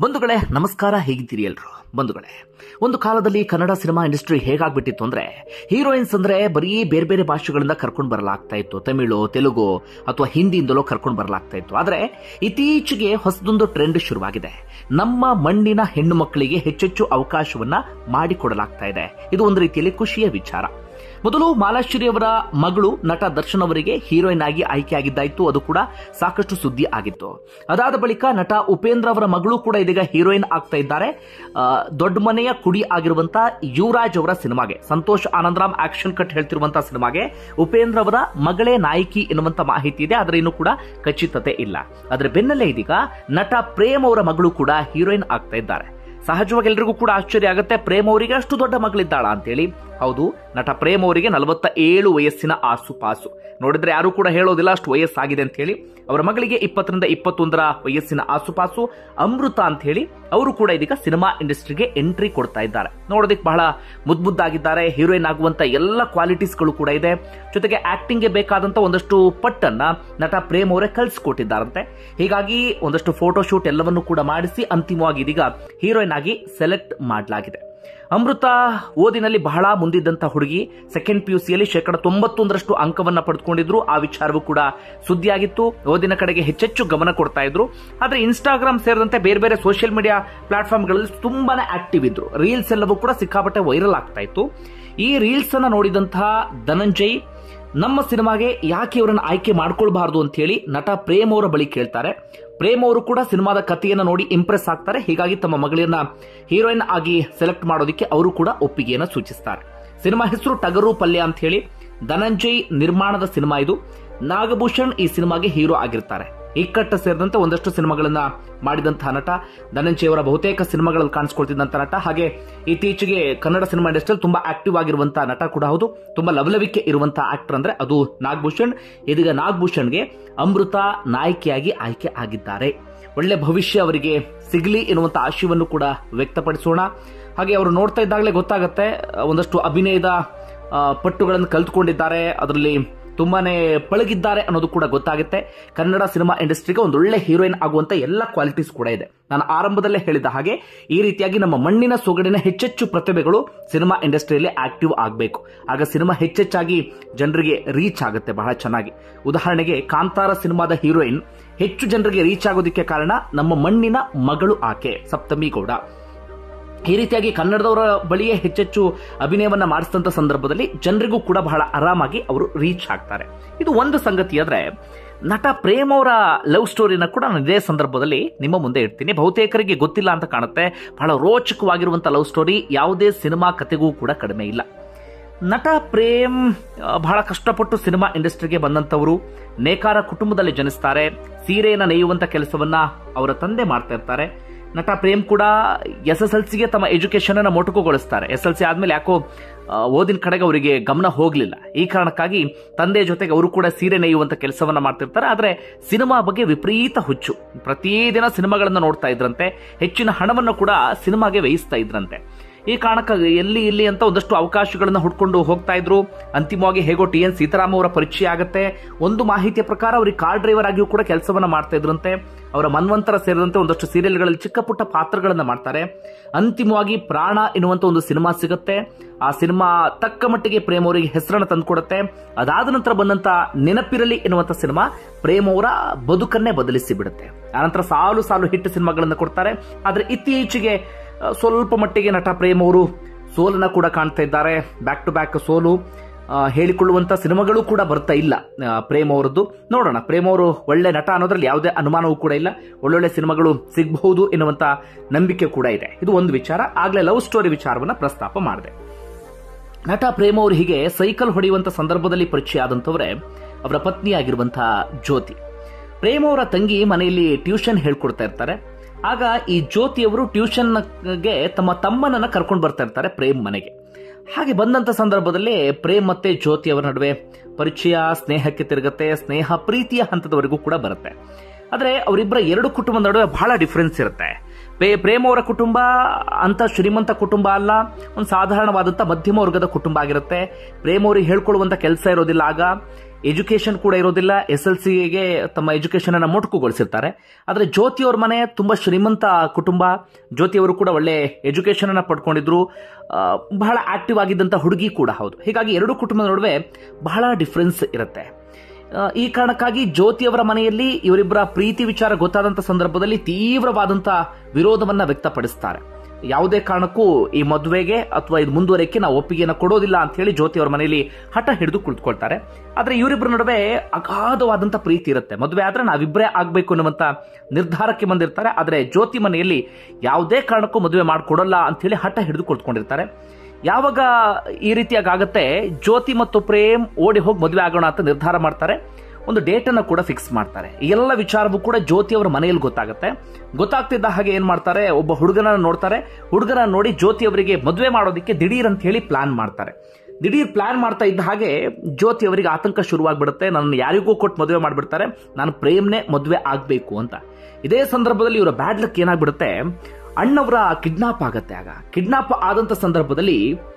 ಬಂಧುಗಳೇ ನಮಸ್ಕಾರ ಹೇಗಿದ್ದೀರಿ ಎಲ್ರು ಬಂಧುಗಳೇ ಒಂದು ಕಾಲದಲ್ಲಿ ಕನ್ನಡ ಸಿನಿಮಾ ಇಂಡಸ್ಟ್ರಿ ಹೇಗಾಗ್ಬಿಟ್ಟಿತ್ತು ಅಂದ್ರೆ ಹೀರೋಯಿನ್ಸ್ ಅಂದ್ರೆ ಬರೀ ಬೇರೆ ಬೇರೆ ಭಾಷೆಗಳಿಂದ ಕರ್ಕೊಂಡು ಬರಲಾಗ್ತಾ ಇತ್ತು ತಮಿಳು ತೆಲುಗು ಅಥವಾ ಹಿಂದಿಯಿಂದಲೋ ಕರ್ಕೊಂಡು ಬರಲಾಗ್ತಾ ಇತ್ತು ಆದ್ರೆ ಇತ್ತೀಚೆಗೆ ಹೊಸದೊಂದು ಟ್ರೆಂಡ್ ಶುರುವಾಗಿದೆ ನಮ್ಮ ಮಣ್ಣಿನ ಹೆಣ್ಣು ಮಕ್ಕಳಿಗೆ ಹೆಚ್ಚೆಚ್ಚು ಅವಕಾಶವನ್ನ ಮಾಡಿಕೊಡಲಾಗ್ತಾ ಇದೆ ಇದು ಒಂದು ರೀತಿಯಲ್ಲಿ ಖುಷಿಯ ವಿಚಾರ ಮೊದಲು ಮಾಲಾಶ್ರೀ ಅವರ ಮಗಳು ನಟ ದರ್ಶನ್ ಅವರಿಗೆ ಹೀರೋಯಿನ್ ಆಗಿ ಆಯ್ಕೆಯಾಗಿದ್ದಾಯ್ತು ಅದು ಕೂಡ ಸಾಕಷ್ಟು ಸುದ್ದಿ ಆಗಿತ್ತು ಅದಾದ ಬಳಿಕ ನಟ ಉಪೇಂದ್ರ ಅವರ ಮಗಳು ಕೂಡ ಇದೀಗ ಹೀರೋಯಿನ್ ಆಗ್ತಾ ಇದ್ದಾರೆ ಆ, ದೊಡ್ಡ ಮನೆಯ ಕುಡಿ ಆಗಿರುವಂತಹ ಯುವರಾಜ್ ಅವರ ಸಿನಿಮಾಗೆ ಸಂತೋಷ್ ಆನಂದರಾಮ್ ಆಕ್ಷನ್ ಕಟ್ ಹೇಳ್ತಿರುವಂತಹ ಸಿನಿಮಾಗೆ ಉಪೇಂದ್ರ ಅವರ ಮಗಳೇ ನಾಯಕಿ ಎನ್ನುವಂತ ಮಾಹಿತಿ ಇದೆ ಆದರೆ ಇನ್ನೂ ಕೂಡ ಖಚಿತತೆ ಇಲ್ಲ ಅದರ ಬೆನ್ನಲ್ಲೇ ಇದೀಗ ನಟ ಪ್ರೇಮ್ ಅವರ ಮಗಳು ಕೂಡ ಹೀರೋಯಿನ್ ಆಗ್ತಾ ಇದ್ದಾರೆ ಸಹಜವಾಗಿ ಎಲ್ರಿಗೂ ಕೂಡ ಆಶ್ಚರ್ಯ ಆಗುತ್ತೆ ಪ್ರೇಮ್ ಅವರಿಗೆ ಅಷ್ಟು ದೊಡ್ಡ ಮಗಳಿದ್ದಾಳ ಅಂತೇಳಿ ಹೌದು ನಟ ಪ್ರೇಮ್ ಅವರಿಗೆ ನಲವತ್ತ ಏಳು ವಯಸ್ಸಿನ ಆಸುಪಾಸು ನೋಡಿದ್ರೆ ಯಾರು ಕೂಡ ಹೇಳೋದಿಲ್ಲ ಅಷ್ಟು ವಯಸ್ಸಾಗಿದೆ ಅಂತ ಹೇಳಿ ಅವರ ಮಗಳಿಗೆ ಇಪ್ಪತ್ತರಿಂದ ಇಪ್ಪತ್ತೊಂದರ ವಯಸ್ಸಿನ ಆಸುಪಾಸು ಅಮೃತ ಅಂತ ಹೇಳಿ ಅವರು ಕೂಡ ಇದೀಗ ಸಿನಿಮಾ ಇಂಡಸ್ಟ್ರಿಗೆ ಎಂಟ್ರಿ ಕೊಡ್ತಾ ಇದ್ದಾರೆ ನೋಡೋದಕ್ಕೆ ಬಹಳ ಮುದ್ದಾಗಿದ್ದಾರೆ ಹೀರೋಯಿನ್ ಆಗುವಂತ ಎಲ್ಲ ಕ್ವಾಲಿಟೀಸ್ಗಳು ಕೂಡ ಇದೆ ಜೊತೆಗೆ ಆಕ್ಟಿಂಗ್ಗೆ ಬೇಕಾದಂತ ಒಂದಷ್ಟು ಪಟ್ಟನ್ನ ನಟ ಪ್ರೇಮ್ ಅವರೇ ಕಳಿಸ್ಕೊಟ್ಟಿದ್ದಾರಂತೆ ಹೀಗಾಗಿ ಒಂದಷ್ಟು ಫೋಟೋ ಶೂಟ್ ಎಲ್ಲವನ್ನು ಕೂಡ ಮಾಡಿಸಿ ಅಂತಿಮವಾಗಿ ಇದೀಗ ಹೀರೋಯಿನ್ ಆಗಿ ಸೆಲೆಕ್ಟ್ ಮಾಡಲಾಗಿದೆ ಅಮೃತ ಓದಿನಲ್ಲಿ ಬಹಳ ಮುಂದಿದ್ದಂತ ಹುಡುಗಿ ಸೆಕೆಂಡ್ ಪಿಯುಸಿಯಲ್ಲಿ ಶೇಕಡ ತೊಂಬತ್ತೊಂದರಷ್ಟು ಅಂಕವನ್ನ ಪಡೆದುಕೊಂಡಿದ್ರು ಆ ವಿಚಾರವೂ ಕೂಡ ಸುದ್ದಿಯಾಗಿತ್ತು ಓದಿನ ಕಡೆಗೆ ಹೆಚ್ಚೆಚ್ಚು ಗಮನ ಕೊಡ್ತಾ ಇದ್ರು ಆದ್ರೆ ಇನ್ಸ್ಟಾಗ್ರಾಮ್ ಸೇರಿದಂತೆ ಬೇರೆ ಬೇರೆ ಸೋಷಿಯಲ್ ಮೀಡಿಯಾ ಪ್ಲಾಟ್ಫಾರ್ಮ್ಗಳಲ್ಲಿ ತುಂಬಾನೇ ಆಕ್ಟಿವ್ ಇದ್ರು ರೀಲ್ಸ್ ಎಲ್ಲವೂ ಕೂಡ ಸಿಕ್ಕಾಪಟ್ಟೆ ವೈರಲ್ ಆಗ್ತಾ ಇತ್ತು ಈ ರೀಲ್ಸ್ ಅನ್ನ ನೋಡಿದಂತಹ ಧನಂಜಯ್ ನಮ್ಮ ಸಿನಿಮಾಗೆ ಯಾಕೆ ಇವರನ್ನ ಆಯ್ಕೆ ಮಾಡ್ಕೊಳ್ಬಾರ್ದು ಅಂತ ಹೇಳಿ ನಟ ಪ್ರೇಮ್ ಅವರ ಬಳಿ ಕೇಳ್ತಾರೆ ಪ್ರೇಮ್ ಅವರು ಕೂಡ ಸಿನಿಮಾದ ಕಥೆಯನ್ನ ನೋಡಿ ಇಂಪ್ರೆಸ್ ಆಗ್ತಾರೆ ಹೀಗಾಗಿ ತಮ್ಮ ಮಗಳನ್ನ ಹೀರೋಯಿನ್ ಆಗಿ ಸೆಲೆಕ್ಟ್ ಮಾಡೋದಕ್ಕೆ ಅವರು ಕೂಡ ಒಪ್ಪಿಗೆಯನ್ನ ಸೂಚಿಸ್ತಾರೆ ಸಿನಿಮಾ ಹೆಸರು ಟಗರು ಪಲ್ಯ ಅಂತ ಹೇಳಿ ಧನಂಜಯ್ ನಿರ್ಮಾಣದ ಸಿನಿಮಾ ಇದು ನಾಗಭೂಷಣ್ ಈ ಸಿನಿಮಾಗೆ ಹೀರೋ ಆಗಿರ್ತಾರೆ ಇಕ್ಕಟ್ಟ ಸೇರಿದಂತೆ ಒಂದಷ್ಟು ಸಿನಿಮಾಗಳನ್ನ ಮಾಡಿದಂತಹ ನಟ ಧನಂಜಯ್ ಅವರ ಬಹುತೇಕ ಸಿನಿಮಾಗಳಲ್ಲಿ ಕಾಣಿಸ್ಕೊಳ್ತಿದ್ದಂತ ನಟ ಹಾಗೆ ಇತ್ತೀಚೆಗೆ ಕನ್ನಡ ಸಿನಿಮಾ ಇಂಡಸ್ಟ್ರಿಯಲ್ಲಿ ತುಂಬಾ ಆಕ್ಟಿವ್ ಆಗಿರುವಂತಹ ನಟ ಕೂಡ ಹೌದು ತುಂಬಾ ಲವಲವಿಕೆ ಇರುವಂತಹ ಆಕ್ಟರ್ ಅಂದ್ರೆ ಅದು ನಾಗಭೂಷಣ್ ಇದೀಗ ನಾಗಭೂಷಣ್ಗೆ ಅಮೃತ ನಾಯಕಿಯಾಗಿ ಆಯ್ಕೆ ಆಗಿದ್ದಾರೆ ಒಳ್ಳೆ ಭವಿಷ್ಯ ಅವರಿಗೆ ಸಿಗ್ಲಿ ಎನ್ನುವಂತ ಆಶಯವನ್ನು ಕೂಡ ವ್ಯಕ್ತಪಡಿಸೋಣ ಹಾಗೆ ಅವರು ನೋಡ್ತಾ ಇದ್ದಾಗಲೇ ಗೊತ್ತಾಗುತ್ತೆ ಒಂದಷ್ಟು ಅಭಿನಯದ ಆ, ಪಟ್ಟುಗಳನ್ನು ಕಲ್ತ್ಕೊಂಡಿದ್ದಾರೆ ಅದರಲ್ಲಿ ತುಂಬಾನೇ ಪಳಗಿದ್ದಾರೆ ಅನ್ನೋದು ಕೂಡ ಗೊತ್ತಾಗುತ್ತೆ ಕನ್ನಡ ಸಿನಿಮಾ ಇಂಡಸ್ಟ್ರಿಗೆ ಒಂದು ಒಳ್ಳೆ ಹೀರೋಯಿನ್ ಆಗುವಂತ ಎಲ್ಲ ಕ್ವಾಲಿಟೀಸ್ ಕೂಡ ಇದೆ ನಾನು ಆರಂಭದಲ್ಲೇ ಹೇಳಿದ ಹಾಗೆ ಈ ರೀತಿಯಾಗಿ ನಮ್ಮ ಮಣ್ಣಿನ ಸೊಗಡಿನ ಹೆಚ್ಚೆಚ್ಚು ಪ್ರತಿಭೆಗಳು ಸಿನಿಮಾ ಇಂಡಸ್ಟ್ರಿಯಲ್ಲಿ ಆಕ್ಟಿವ್ ಆಗಬೇಕು ಆಗ ಸಿನಿಮಾ ಹೆಚ್ಚೆಚ್ಚಾಗಿ ಜನರಿಗೆ ರೀಚ್ ಆಗುತ್ತೆ ಬಹಳ ಚೆನ್ನಾಗಿ ಉದಾಹರಣೆಗೆ ಕಾಂತಾರ ಸಿನಿಮಾದ ಹೀರೋಯಿನ್ ಹೆಚ್ಚು ಜನರಿಗೆ ರೀಚ್ ಆಗೋದಕ್ಕೆ ಕಾರಣ ನಮ್ಮ ಮಣ್ಣಿನ ಮಗಳು ಆಕೆ ಸಪ್ತಮಿ ಗೌಡ ಈ ರೀತಿಯಾಗಿ ಕನ್ನಡದವರ ಬಳಿಯೇ ಹೆಚ್ಚೆಚ್ಚು ಅಭಿನಯವನ್ನ ಮಾಡಿಸಿದಂತ ಸಂದರ್ಭದಲ್ಲಿ ಜನರಿಗೂ ಕೂಡ ಬಹಳ ಆರಾಮಾಗಿ ಅವರು ರೀಚ್ ಆಗ್ತಾರೆ ಇದು ಒಂದು ಸಂಗತಿ ಆದ್ರೆ ನಟ ಪ್ರೇಮ್ ಅವರ ಲವ್ ಸ್ಟೋರಿನ ಕೂಡ ನಾನು ಇದೇ ಸಂದರ್ಭದಲ್ಲಿ ನಿಮ್ಮ ಮುಂದೆ ಇಡ್ತೀನಿ ಬಹುತೇಕರಿಗೆ ಗೊತ್ತಿಲ್ಲ ಅಂತ ಕಾಣುತ್ತೆ ಬಹಳ ರೋಚಕವಾಗಿರುವಂತ ಲವ್ ಸ್ಟೋರಿ ಯಾವುದೇ ಸಿನಿಮಾ ಕತೆಗೂ ಕೂಡ ಕಡಿಮೆ ಇಲ್ಲ ನಟ ಪ್ರೇಮ್ ಆ, ಬಹಳ ಕಷ್ಟಪಟ್ಟು ಸಿನಿಮಾ ಇಂಡಸ್ಟ್ರಿಗೆ ಬಂದಂತವರು ನೇಕಾರ ಕುಟುಂಬದಲ್ಲಿ ಜನಿಸ್ತಾರೆ ಸೀರೆಯನ್ನ ನೇಯುವಂತ ಕೆಲಸವನ್ನ ಅವರ ತಂದೆ ಮಾಡ್ತಾ ಇರ್ತಾರೆ ನಟ ಪ್ರೇಮ್ ಕೂಡ ಎಸ್ ಎಸ್ ಎಲ್ ಸಿಗೆ ತಮ್ಮ ಎಜುಕೇಶನ್ ಅನ್ನ ಮೊಟಕುಗೊಳಿಸ್ತಾರೆ ಎಸ್ ಎಲ್ ಸಿ ಆದ್ಮೇಲೆ ಯಾಕೋ ಆ, ಓದಿನ ಕಡೆಗೆ ಅವರಿಗೆ ಗಮನ ಹೋಗ್ಲಿಲ್ಲ ಈ ಕಾರಣಕ್ಕಾಗಿ ತಂದೆ ಜೊತೆಗೆ ಅವರು ಕೂಡ ಸೀರೆ ನೇಯುವಂತ ಕೆಲಸವನ್ನ ಮಾಡ್ತಿರ್ತಾರೆ ಆದ್ರೆ ಸಿನಿಮಾ ಬಗ್ಗೆ ವಿಪರೀತ ಹುಚ್ಚು ಪ್ರತಿದಿನ ಸಿನಿಮಾಗಳನ್ನ ನೋಡ್ತಾ ಇದ್ರಂತೆ ಹೆಚ್ಚಿನ ಹಣವನ್ನು ಕೂಡ ಸಿನಿಮಾಗೆ ವ್ಯಯಿಸ್ತಾ ಇದ್ರಂತೆ ಈ ಕಾರಣಕ್ಕಾಗಿ ಎಲ್ಲಿ ಇಲ್ಲಿ ಅಂತ ಒಂದಷ್ಟು ಅವಕಾಶಗಳನ್ನ ಹುಡ್ಕೊಂಡು ಹೋಗ್ತಾ ಇದ್ರು ಅಂತಿಮವಾಗಿ ಹೇಗೋ ಟಿ ಎನ್ ಸೀತಾರಾಮ್ ಅವರ ಪರಿಚಯ ಆಗುತ್ತೆ ಒಂದು ಮಾಹಿತಿಯ ಪ್ರಕಾರ ಅವ್ರಿಗೆ ಕಾರ್ ಡ್ರೈವರ್ ಆಗಿಯೂ ಕೂಡ ಕೆಲಸವನ್ನ ಮಾಡ್ತಾ ಇದ್ರಂತೆ ಅವರ ಮನ್ವಂತರ ಸೇರಿದಂತೆ ಒಂದಷ್ಟು ಸೀರಿಯಲ್ಗಳಲ್ಲಿ ಚಿಕ್ಕ ಪುಟ್ಟ ಪಾತ್ರಗಳನ್ನ ಮಾಡ್ತಾರೆ ಅಂತಿಮವಾಗಿ ಪ್ರಾಣ ಎನ್ನುವಂತ ಒಂದು ಸಿನಿಮಾ ಸಿಗುತ್ತೆ ಆ ಸಿನಿಮಾ ತಕ್ಕ ಮಟ್ಟಿಗೆ ಪ್ರೇಮ್ ಅವರಿಗೆ ಹೆಸರನ್ನ ತಂದುಕೊಡುತ್ತೆ ಅದಾದ ನಂತರ ಬಂದಂತ ನೆನಪಿರಲಿ ಎನ್ನುವಂತ ಸಿನಿಮಾ ಪ್ರೇಮ್ ಅವರ ಬದುಕನ್ನೇ ಬದಲಿಸಿ ಬಿಡುತ್ತೆ ಆನಂತರ ಸಾಲು ಸಾಲು ಹಿಟ್ ಸಿನಿಮಾಗಳನ್ನ ಕೊಡ್ತಾರೆ ಆದ್ರೆ ಇತ್ತೀಚೆಗೆ ಆ, ಸ್ವಲ್ಪ ಮಟ್ಟಿಗೆ ನಟ ಪ್ರೇಮ್ ಅವರು ಸೋಲನ್ನ ಕೂಡ ಕಾಣ್ತಾ ಇದ್ದಾರೆ ಬ್ಯಾಕ್ ಟು ಬ್ಯಾಕ್ ಸೋಲು ಆ, ಹೇಳಿಕೊಳ್ಳುವಂತ ಸಿನಿಮಾಗಳು ಕೂಡ ಬರ್ತಾ ಇಲ್ಲ ಆ, ಪ್ರೇಮ್ ಅವರದ್ದು ನೋಡೋಣ ಪ್ರೇಮ್ ಅವರು ಒಳ್ಳೆ ನಟ ಅನ್ನೋದ್ರಲ್ಲಿ ಯಾವುದೇ ಅನುಮಾನವೂ ಕೂಡ ಇಲ್ಲ ಒಳ್ಳೊಳ್ಳೆ ಸಿನಿಮಾಗಳು ಸಿಗಬಹುದು ಎನ್ನುವಂತ ನಂಬಿಕೆ ಕೂಡ ಇದೆ ಇದು ಒಂದು ವಿಚಾರ ಆಗ್ಲೇ ಲವ್ ಸ್ಟೋರಿ ವಿಚಾರವನ್ನ ಪ್ರಸ್ತಾಪ ಮಾಡಿದೆ ನಟ ಪ್ರೇಮ್ ಅವರು ಹೀಗೆ ಸೈಕಲ್ ಹೊಡೆಯುವಂತ ಸಂದರ್ಭದಲ್ಲಿ ಪರಿಚಯ ಆದಂತವರೇ ಅವರ ಪತ್ನಿಯಾಗಿರುವಂತಹ ಜ್ಯೋತಿ ಪ್ರೇಮ್ ಅವರ ತಂಗಿ ಮನೆಯಲ್ಲಿ ಟ್ಯೂಷನ್ ಹೇಳ್ಕೊಡ್ತಾ ಇರ್ತಾರೆ ಆಗ ಈ ಜ್ಯೋತಿಯವರು ಟ್ಯೂಷನ್ಗೆ ತಮ್ಮ ತಮ್ಮನನ್ನ ಕರ್ಕೊಂಡು ಬರ್ತಾ ಇರ್ತಾರೆ ಪ್ರೇಮ್ ಮನೆಗೆ ಹಾಗೆ ಬಂದಂತ ಸಂದರ್ಭದಲ್ಲಿ ಪ್ರೇಮ್ ಮತ್ತೆ ಜ್ಯೋತಿ ಅವರ ನಡುವೆ ಪರಿಚಯ ಸ್ನೇಹಕ್ಕೆ ತಿರುಗತ್ತೆ ಸ್ನೇಹ ಪ್ರೀತಿಯ ಹಂತದವರೆಗೂ ಕೂಡ ಬರುತ್ತೆ ಆದ್ರೆ ಅವರಿಬ್ಬರ ಎರಡು ಕುಟುಂಬದ ನಡುವೆ ಬಹಳ ಡಿಫರೆನ್ಸ್ ಇರುತ್ತೆ ಪೇ- ಪ್ರೇಮ್ ಅವರ ಕುಟುಂಬ ಅಂತ ಶ್ರೀಮಂತ ಕುಟುಂಬ ಅಲ್ಲ ಒಂದು ಸಾಧಾರಣವಾದಂತ ಮಧ್ಯಮ ವರ್ಗದ ಕುಟುಂಬ ಆಗಿರುತ್ತೆ ಪ್ರೇಮ್ ಅವ್ರಿಗೆ ಹೇಳ್ಕೊಳ್ಳುವಂತ ಕೆಲಸ ಇರೋದಿಲ್ಲ ಆಗ ಎಜುಕೇಶನ್ ಕೂಡ ಇರೋದಿಲ್ಲ ಎಸ್ ಎಲ್ ಸಿಗೆ ತಮ್ಮ ಎಜುಕೇಶನ್ ಅನ್ನ ಮೊಟಕುಗೊಳಿಸಿರ್ತಾರೆ ಆದ್ರೆ ಜ್ಯೋತಿ ಅವ್ರ ಮನೆ ತುಂಬಾ ಶ್ರೀಮಂತ ಕುಟುಂಬ ಜ್ಯೋತಿ ಅವರು ಕೂಡ ಒಳ್ಳೆ ಎಜುಕೇಶನ್ ಅನ್ನ ಪಡ್ಕೊಂಡಿದ್ರು ಆ, ಬಹಳ ಆಕ್ಟಿವ್ ಆಗಿದ್ದಂತ ಹುಡುಗಿ ಕೂಡ ಹೌದು ಹೀಗಾಗಿ ಎರಡು ಕುಟುಂಬದ ನಡುವೆ ಬಹಳ ಡಿಫ್ರೆನ್ಸ್ ಇರುತ್ತೆ ಆ, ಈ ಕಾರಣಕ್ಕಾಗಿ ಜ್ಯೋತಿ ಅವರ ಮನೆಯಲ್ಲಿ ಇವರಿಬ್ಬರ ಪ್ರೀತಿ ವಿಚಾರ ಗೊತ್ತಾದಂತ ಸಂದರ್ಭದಲ್ಲಿ ತೀವ್ರವಾದಂತ ವಿರೋಧವನ್ನ ವ್ಯಕ್ತಪಡಿಸ್ತಾರೆ ಯಾವುದೇ ಕಾರಣಕ್ಕೂ ಈ ಮದುವೆಗೆ ಅಥವಾ ಇದು ಮುಂದುವರೆಕ್ಕೆ ನಾವು ಒಪ್ಪಿಗೆಯನ್ನು ಕೊಡೋದಿಲ್ಲ ಅಂತ ಹೇಳಿ ಜ್ಯೋತಿ ಅವರ ಮನೆಯಲ್ಲಿ ಹಠ ಹಿಡಿದು ಕುಳಿತುಕೊಳ್ತಾರೆ ಆದ್ರೆ ಇವರಿಬ್ಬರ ನಡುವೆ ಅಗಾಧವಾದಂತ ಪ್ರೀತಿ ಇರುತ್ತೆ ಮದುವೆ ಆದ್ರೆ ನಾವಿಬ್ಬರೇ ಆಗ್ಬೇಕು ಅನ್ನುವಂತ ನಿರ್ಧಾರಕ್ಕೆ ಬಂದಿರ್ತಾರೆ ಆದ್ರೆ ಜ್ಯೋತಿ ಮನೆಯಲ್ಲಿ ಯಾವುದೇ ಕಾರಣಕ್ಕೂ ಮದುವೆ ಮಾಡಿಕೊಡಲ್ಲ ಅಂತ ಹೇಳಿ ಹಠ ಹಿಡಿದು ಕುಳಿತುಕೊಂಡಿರ್ತಾರೆ ಯಾವಾಗ ಈ ರೀತಿಯಾಗಿ ಆಗತ್ತೆ ಜ್ಯೋತಿ ಮತ್ತು ಪ್ರೇಮ್ ಓಡಿ ಹೋಗಿ ಮದುವೆ ಆಗೋಣ ಅಂತ ನಿರ್ಧಾರ ಮಾಡ್ತಾರೆ ಒಂದು ಡೇಟ್ ಅನ್ನು ಕೂಡ ಫಿಕ್ಸ್ ಮಾಡ್ತಾರೆ ಈ ಎಲ್ಲ ವಿಚಾರವೂ ಕೂಡ ಜ್ಯೋತಿ ಅವರ ಮನೆಯಲ್ಲಿ ಗೊತ್ತಾಗುತ್ತೆ ಗೊತ್ತಾಗ್ತಿದ್ದ ಹಾಗೆ ಏನ್ ಮಾಡ್ತಾರೆ ಒಬ್ಬ ಹುಡುಗನ ನೋಡ್ತಾರೆ ಹುಡುಗನ ನೋಡಿ ಜ್ಯೋತಿ ಅವರಿಗೆ ಮದುವೆ ಮಾಡೋದಕ್ಕೆ ದಿಢೀರ್ ಅಂತ ಹೇಳಿ ಪ್ಲಾನ್ ಮಾಡ್ತಾರೆ ದಿಢೀರ್ ಪ್ಲಾನ್ ಮಾಡ್ತಾ ಇದ್ದ ಹಾಗೆ ಜ್ಯೋತಿ ಅವರಿಗೆ ಆತಂಕ ಶುರುವಾಗ್ಬಿಡುತ್ತೆ ನನ್ನ ಯಾರಿಗೂ ಕೊಟ್ಟು ಮದುವೆ ಮಾಡ್ಬಿಡ್ತಾರೆ ನಾನು ಪ್ರೇಮ್ನೇ ಮದುವೆ ಆಗ್ಬೇಕು ಅಂತ ಇದೇ ಸಂದರ್ಭದಲ್ಲಿ ಇವರ ಬ್ಯಾಡ್ ಲಕ್ ಏನಾಗ್ಬಿಡುತ್ತೆ ಅಣ್ಣವರ ಕಿಡ್ನಾಪ್ ಆಗತ್ತೆ ಆಗ ಕಿಡ್ನಾಪ್ ಆದಂತ ಸಂದರ್ಭದಲ್ಲಿ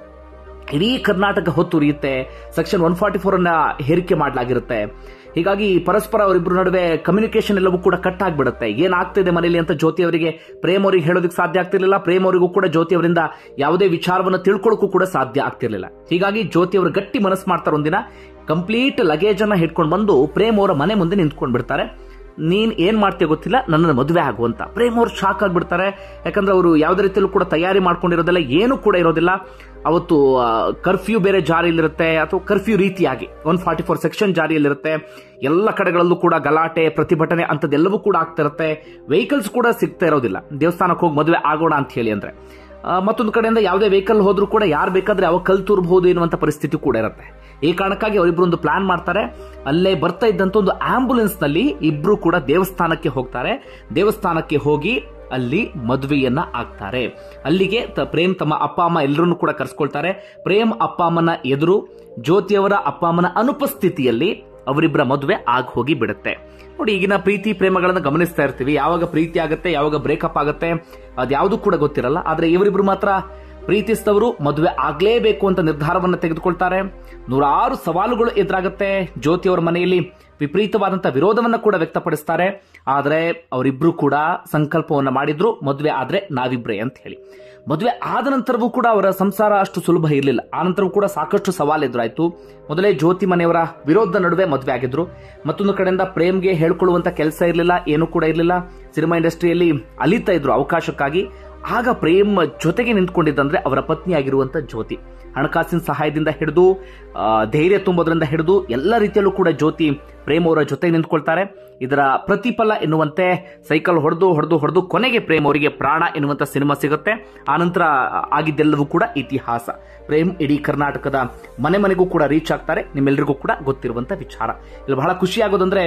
ಇಡೀ ಕರ್ನಾಟಕ ಹೊತ್ತುರಿಯುತ್ತೆ ಸೆಕ್ಷನ್ ಒನ್ ಫಾರ್ಟಿ ಫೋರ್ ಅನ್ನ ಹೇರಿಕೆ ಮಾಡಲಾಗಿರುತ್ತೆ ಹೀಗಾಗಿ ಪರಸ್ಪರ ಅವರಿಬ್ಬರ ನಡುವೆ ಕಮ್ಯುನಿಕೇಶನ್ ಎಲ್ಲವೂ ಕೂಡ ಕಟ್ ಆಗ್ಬಿಡುತ್ತೆ ಏನಾಗ್ತಿದೆ ಮನೆಯಲ್ಲಿ ಅಂತ ಜ್ಯೋತಿ ಅವರಿಗೆ ಪ್ರೇಮ್ ಅವರಿಗೆ ಹೇಳೋದಕ್ಕೆ ಸಾಧ್ಯ ಆಗ್ತಿರ್ಲಿಲ್ಲ ಪ್ರೇಮ್ ಅವರಿಗೂ ಕೂಡ ಜ್ಯೋತಿ ಅವರಿಂದ ಯಾವುದೇ ವಿಚಾರವನ್ನು ತಿಳ್ಕೊಳ್ಳೋಕ್ಕೂ ಕೂಡ ಸಾಧ್ಯ ಆಗ್ತಿರ್ಲಿಲ್ಲ ಹೀಗಾಗಿ ಜ್ಯೋತಿ ಅವರು ಗಟ್ಟಿ ಮನಸ್ಸು ಮಾಡ್ತಾರೆ ಒಂದಿನ ಕಂಪ್ಲೀಟ್ ಲಗೇಜ್ ಅನ್ನ ಹಿಡ್ಕೊಂಡು ಬಂದು ಪ್ರೇಮ್ ಅವರ ಮನೆ ಮುಂದೆ ನಿಂತ್ಕೊಂಡು ಬಿಡ್ತಾರೆ ನೀನ್ ಏನ್ ಮಾಡ್ತೀಯ ಗೊತ್ತಿಲ್ಲ ನನ್ನನ್ನು ಮದುವೆ ಆಗುವಂತ ಪ್ರೇಮ್ ಅವ್ರು ಶಾಕ್ ಆಗ್ಬಿಡ್ತಾರೆ ಯಾಕಂದ್ರೆ ಅವರು ಯಾವುದೇ ರೀತಿಯಲ್ಲೂ ಕೂಡ ತಯಾರಿ ಮಾಡ್ಕೊಂಡಿರೋದಿಲ್ಲ ಏನು ಕೂಡ ಇರೋದಿಲ್ಲ ಅವತ್ತು ಕರ್ಫ್ಯೂ ಬೇರೆ ಜಾರಿಯಲ್ಲಿರುತ್ತೆ ಅಥವಾ ಕರ್ಫ್ಯೂ ರೀತಿಯಾಗಿ ಒನ್ ಫಾರ್ಟಿ ಫೋರ್ ಸೆಕ್ಷನ್ ಜಾರಿಯಲ್ಲಿರುತ್ತೆ ಎಲ್ಲ ಕಡೆಗಳಲ್ಲೂ ಕೂಡ ಗಲಾಟೆ ಪ್ರತಿಭಟನೆ ಅಂತದೆಲ್ಲವೂ ಕೂಡ ಆಗ್ತಿರುತ್ತೆ ವೆಹಿಕಲ್ಸ್ ಕೂಡ ಸಿಗ್ತಾ ಇರೋದಿಲ್ಲ ದೇವಸ್ಥಾನಕ್ಕೆ ಹೋಗಿ ಮದುವೆ ಆಗೋಣ ಅಂತ ಹೇಳಿ ಅಂದ್ರೆ ಆ, ಮತ್ತೊಂದು ಕಡೆಯಿಂದ ಯಾವುದೇ ವೆಹಿಕಲ್ ಹೋದ್ರೂ ಕೂಡ ಯಾರು ಬೇಕಾದ್ರೆ ಅವಾಗ ಕಲ್ ತೂರ್ಬಹುದು ಎನ್ನುವಂತ ಪರಿಸ್ಥಿತಿ ಕೂಡ ಇರುತ್ತೆ ಈ ಕಾರಣಕ್ಕಾಗಿ ಅವರಿಬ್ರು ಒಂದು ಪ್ಲಾನ್ ಮಾಡ್ತಾರೆ ಅಲ್ಲೇ ಬರ್ತಾ ಇದ್ದಂತ ಒಂದು ಆಂಬುಲೆನ್ಸ್ ನಲ್ಲಿ ಇಬ್ರು ಕೂಡ ದೇವಸ್ಥಾನಕ್ಕೆ ಹೋಗ್ತಾರೆ ದೇವಸ್ಥಾನಕ್ಕೆ ಹೋಗಿ ಅಲ್ಲಿ ಮದುವೆಯನ್ನ ಆಗ್ತಾರೆ ಅಲ್ಲಿಗೆ ತ- ಪ್ರೇಮ್ ತಮ್ಮ ಅಪ್ಪ ಅಮ್ಮ ಎಲ್ಲರನ್ನು ಕೂಡ ಕರ್ಸ್ಕೊಳ್ತಾರೆ ಪ್ರೇಮ್ ಅಪ್ಪ ಅಮ್ಮನ ಎದುರು ಜ್ಯೋತಿಯವರ ಅಪ್ಪ ಅಮ್ಮನ ಅನುಪಸ್ಥಿತಿಯಲ್ಲಿ ಅವರಿಬ್ಬರ ಮದುವೆ ಆಗಿ ಹೋಗಿ ಬಿಡುತ್ತೆ ನೋಡಿ ಈಗಿನ ಪ್ರೀತಿ ಪ್ರೇಮಗಳನ್ನ ಗಮನಿಸ್ತಾ ಇರ್ತೀವಿ ಯಾವಾಗ ಪ್ರೀತಿ ಆಗುತ್ತೆ ಯಾವಾಗ ಬ್ರೇಕಪ್ ಆಗುತ್ತೆ ಅದ್ಯಾವುದು ಕೂಡ ಗೊತ್ತಿರಲ್ಲ ಆದ್ರೆ ಇವರಿಬ್ರು ಮಾತ್ರ ಪ್ರೀತಿಸಿದವರು ಮದುವೆ ಆಗ್ಲೇಬೇಕು ಅಂತ ನಿರ್ಧಾರವನ್ನು ತೆಗೆದುಕೊಳ್ತಾರೆ ನೂರಾರು ಸವಾಲುಗಳು ಎದುರಾಗುತ್ತೆ ಜ್ಯೋತಿ ಅವರ ಮನೆಯಲ್ಲಿ ವಿಪರೀತವಾದಂತಹ ವಿರೋಧವನ್ನ ಕೂಡ ವ್ಯಕ್ತಪಡಿಸ್ತಾರೆ ಆದ್ರೆ ಅವರಿಬ್ರು ಕೂಡ ಸಂಕಲ್ಪವನ್ನ ಮಾಡಿದ್ರು ಮದುವೆ ಆದ್ರೆ ನಾವಿಬ್ರೇ ಅಂತ ಹೇಳಿ ಮದುವೆ ಆದ ನಂತರವೂ ಕೂಡ ಅವರ ಸಂಸಾರ ಅಷ್ಟು ಸುಲಭ ಇರಲಿಲ್ಲ ಆ ನಂತರವೂ ಕೂಡ ಸಾಕಷ್ಟು ಸವಾಲು ಎದುರಾಯ್ತು ಮೊದಲೇ ಜ್ಯೋತಿ ಮನೆಯವರ ವಿರೋಧದ ನಡುವೆ ಮದುವೆ ಆಗಿದ್ರು ಮತ್ತೊಂದು ಕಡೆಯಿಂದ ಪ್ರೇಮ್ಗೆ ಹೇಳ್ಕೊಳ್ಳುವಂತ ಕೆಲಸ ಇರಲಿಲ್ಲ ಏನು ಕೂಡ ಇರಲಿಲ್ಲ ಸಿನಿಮಾ ಇಂಡಸ್ಟ್ರಿಯಲ್ಲಿ ಅಲಿತಾ ಇದ್ರು ಅವಕಾಶಕ್ಕಾಗಿ ಆಗ ಪ್ರೇಮ್ ಜೊತೆಗೆ ನಿಂತ್ಕೊಂಡಿದ್ದಂದ್ರೆ ಅವರ ಪತ್ನಿಯಾಗಿರುವಂತ ಜ್ಯೋತಿ ಹಣಕಾಸಿನ ಸಹಾಯದಿಂದ ಹಿಡಿದು ಆ, ಧೈರ್ಯ ತುಂಬೋದ್ರಿಂದ ಹಿಡಿದು ಎಲ್ಲ ರೀತಿಯಲ್ಲೂ ಕೂಡ ಜ್ಯೋತಿ ಪ್ರೇಮ್ ಅವರ ಜೊತೆ ನಿಂತ್ಕೊಳ್ತಾರೆ ಇದರ ಪ್ರತಿಫಲ ಎನ್ನುವಂತೆ ಸೈಕಲ್ ಹೊಡೆದು ಹೊಡೆದು ಹೊಡೆದು ಕೊನೆಗೆ ಪ್ರೇಮ್ ಅವರಿಗೆ ಪ್ರಾಣ ಎನ್ನುವಂತ ಸಿನಿಮಾ ಸಿಗುತ್ತೆ ಆನಂತರ ಆಗಿದ್ದೆಲ್ಲವೂ ಕೂಡ ಇತಿಹಾಸ ಪ್ರೇಮ್ ಇಡೀ ಕರ್ನಾಟಕದ ಮನೆ ಮನೆಗೂ ಕೂಡ ರೀಚ್ ಆಗ್ತಾರೆ ನಿಮ್ಮೆಲ್ಲರಿಗೂ ಕೂಡ ಗೊತ್ತಿರುವಂತ ವಿಚಾರ ಇಲ್ಲಿ ಬಹಳ ಖುಷಿಯಾಗೋದಂದ್ರೆ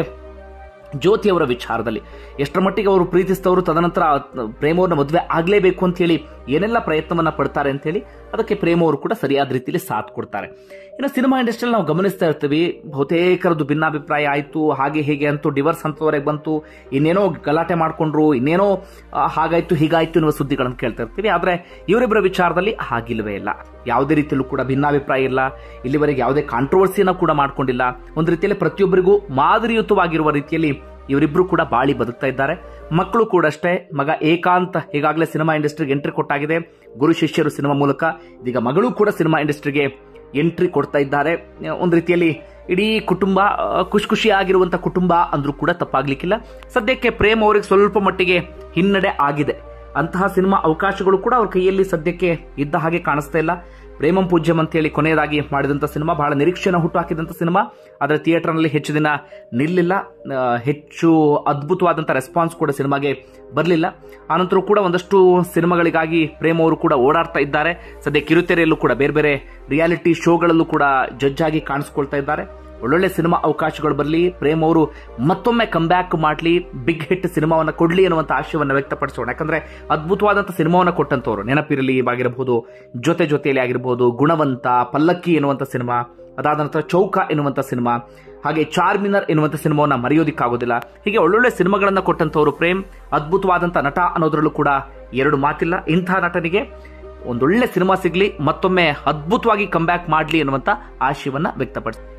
ಜ್ಯೋತಿ ಅವರ ವಿಚಾರದಲ್ಲಿ ಎಷ್ಟರ ಮಟ್ಟಿಗೆ ಅವರು ಪ್ರೀತಿಸಿದವರು ತದನಂತರ ಪ್ರೇಮವ್ರನ್ನ ಮದುವೆ ಆಗ್ಲೇಬೇಕು ಅಂತ ಹೇಳಿ ಏನೆಲ್ಲ ಪ್ರಯತ್ನವನ್ನ ಪಡ್ತಾರೆ ಅಂತ ಹೇಳಿ ಅದಕ್ಕೆ ಪ್ರೇಮ ಅವರು ಕೂಡ ಸರಿಯಾದ ರೀತಿಯಲ್ಲಿ ಸಾಥ್ ಕೊಡ್ತಾರೆ ಇನ್ನು ಸಿನಿಮಾ ಇಂಡಸ್ಟ್ರಿಯಲ್ಲಿ ನಾವು ಗಮನಿಸ್ತಾ ಇರ್ತೀವಿ ಬಹುತೇಕರದ್ದು ಭಿನ್ನಾಭಿಪ್ರಾಯ ಆಯ್ತು ಹಾಗೆ ಹೀಗೆ ಅಂತೂ ಡಿವರ್ಸ್ ಹಂತದವರೆಗೆ ಬಂತು ಇನ್ನೇನೋ ಗಲಾಟೆ ಮಾಡ್ಕೊಂಡ್ರು ಇನ್ನೇನೋ ಆ, ಹಾಗಾಯ್ತು ಹೀಗಾಯ್ತು ಎನ್ನುವ ಸುದ್ದಿಗಳನ್ನು ಕೇಳ್ತಾ ಇರ್ತೀವಿ ಆದ್ರೆ ಇವರಿಬ್ಬರ ವಿಚಾರದಲ್ಲಿ ಹಾಗಿಲ್ವೇ ಇಲ್ಲ ಯಾವುದೇ ರೀತಿಯಲ್ಲೂ ಕೂಡ ಭಿನ್ನಾಭಿಪ್ರಾಯ ಇಲ್ಲ ಇಲ್ಲಿವರೆಗೆ ಯಾವುದೇ ಕಾಂಟ್ರವರ್ಸಿಯನ್ನ ಕೂಡ ಮಾಡ್ಕೊಂಡಿಲ್ಲ ಒಂದು ರೀತಿಯಲ್ಲಿ ಪ್ರತಿಯೊಬ್ಬರಿಗೂ ಮಾದರಿಯುತವಾಗಿರುವ ರೀತಿಯಲ್ಲಿ ಇವರಿಬ್ರು ಕೂಡ ಬಾಳಿ ಬದುಕ್ತಾ ಇದ್ದಾರೆ ಮಕ್ಕಳು ಕೂಡ ಅಷ್ಟೇ ಮಗ ಏಕಾಂತ್ ಈಗಾಗಲೇ ಸಿನಿಮಾ ಇಂಡಸ್ಟ್ರಿಗೆ ಎಂಟ್ರಿ ಕೊಟ್ಟಾಗಿದೆ ಗುರು ಶಿಷ್ಯರು ಸಿನಿಮಾ ಮೂಲಕ ಇದೀಗ ಮಗಳು ಕೂಡ ಸಿನಿಮಾ ಇಂಡಸ್ಟ್ರಿಗೆ ಎಂಟ್ರಿ ಕೊಡ್ತಾ ಇದ್ದಾರೆ ಒಂದು ರೀತಿಯಲ್ಲಿ ಇಡೀ ಕುಟುಂಬ ಆ, ಖುಷಿ ಖುಷಿಯಾಗಿರುವಂತ ಕುಟುಂಬ ಅಂದ್ರೂ ಕೂಡ ತಪ್ಪಾಗ್ಲಿಕ್ಕಿಲ್ಲ ಸದ್ಯಕ್ಕೆ ಪ್ರೇಮ್ ಅವರಿಗೆ ಸ್ವಲ್ಪ ಮಟ್ಟಿಗೆ ಹಿನ್ನಡೆ ಆಗಿದೆ ಅಂತಹ ಸಿನಿಮಾ ಅವಕಾಶಗಳು ಕೂಡ ಅವ್ರ ಕೈಯಲ್ಲಿ ಸದ್ಯಕ್ಕೆ ಇದ್ದ ಹಾಗೆ ಕಾಣಿಸ್ತಾ ಇಲ್ಲ ಪ್ರೇಮಂ ಪೂಜ್ಯಂ ಅಂತ ಹೇಳಿ ಕೊನೆಯದಾಗಿ ಮಾಡಿದಂತ ಸಿನಿಮಾ ಬಹಳ ನಿರೀಕ್ಷೆನ ಹುಟ್ಟು ಹಾಕಿದಂತ ಸಿನಿಮಾ ಆದರೆ ಥಿಯೇಟರ್ನಲ್ಲಿ ಹೆಚ್ಚು ದಿನ ನಿಲ್ಲಿಲ್ಲ ಆ, ಹೆಚ್ಚು ಅದ್ಭುತವಾದಂಥ ರೆಸ್ಪಾನ್ಸ್ ಕೂಡ ಸಿನಿಮಾಗೆ ಬರಲಿಲ್ಲ ಆನಂತರ ಕೂಡ ಒಂದಷ್ಟು ಸಿನಿಮಾಗಳಿಗಾಗಿ ಪ್ರೇಮ್ ಅವರು ಕೂಡ ಓಡಾಡ್ತಾ ಇದ್ದಾರೆ ಸದ್ಯ ಕಿರುತೆರೆಯಲ್ಲೂ ಕೂಡ ಬೇರೆ ಬೇರೆ ರಿಯಾಲಿಟಿ ಶೋಗಳಲ್ಲೂ ಕೂಡ ಜಡ್ಜ್ ಆಗಿ ಕಾಣಿಸ್ಕೊಳ್ತಾ ಇದ್ದಾರೆ ಒಳ್ಳೊಳ್ಳೆ ಸಿನಿಮಾ ಅವಕಾಶಗಳು ಬರಲಿ ಪ್ರೇಮ್ ಅವರು ಮತ್ತೊಮ್ಮೆ ಕಮ್ಬ್ಯಾಕ್ ಮಾಡಲಿ ಬಿಗ್ ಹಿಟ್ ಸಿನಿಮಾವನ್ನ ಕೊಡ್ಲಿ ಅನ್ನುವಂಥ ಆಶಯವನ್ನ ವ್ಯಕ್ತಪಡಿಸೋಣ ಯಾಕಂದ್ರೆ ಅದ್ಭುತವಾದಂಥ ಸಿನಿಮಾವನ್ನ ಕೊಟ್ಟಂತವ್ರು ನೆನಪಿರಲಿ ಆಗಿರಬಹುದು ಜೊತೆ ಜೊತೆಯಲ್ಲಿ ಆಗಿರಬಹುದು ಗುಣವಂತ ಪಲ್ಲಕ್ಕಿ ಎನ್ನುವಂಥ ಸಿನಿಮಾ ಅದಾದ ನಂತರ ಚೌಕ ಎನ್ನುವಂಥ ಸಿನಿಮಾ ಹಾಗೆ ಚಾರ್ಮಿನರ್ ಎನ್ನುವಂಥ ಸಿನಿಮಾವನ್ನ ಮರೆಯೋದಿಕ್ಕಾಗೋದಿಲ್ಲ ಹೀಗೆ ಒಳ್ಳೊಳ್ಳೆ ಸಿನಿಮಾಗಳನ್ನ ಕೊಟ್ಟಂತವ್ರು ಪ್ರೇಮ್ ಅದ್ಭುತವಾದಂಥ ನಟ ಅನ್ನೋದ್ರಲ್ಲೂ ಕೂಡ ಎರಡು ಮಾತಿಲ್ಲ ಇಂಥ ನಟನಿಗೆ ಒಂದೊಳ್ಳೆ ಸಿನಿಮಾ ಸಿಗ್ಲಿ ಮತ್ತೊಮ್ಮೆ ಅದ್ಭುತವಾಗಿ ಕಂಬ್ಯಾಕ್ ಮಾಡಲಿ ಅನ್ನುವಂಥ ಆಶಯವನ್ನ ವ್ಯಕ್ತಪಡಿಸ್ತಾರೆ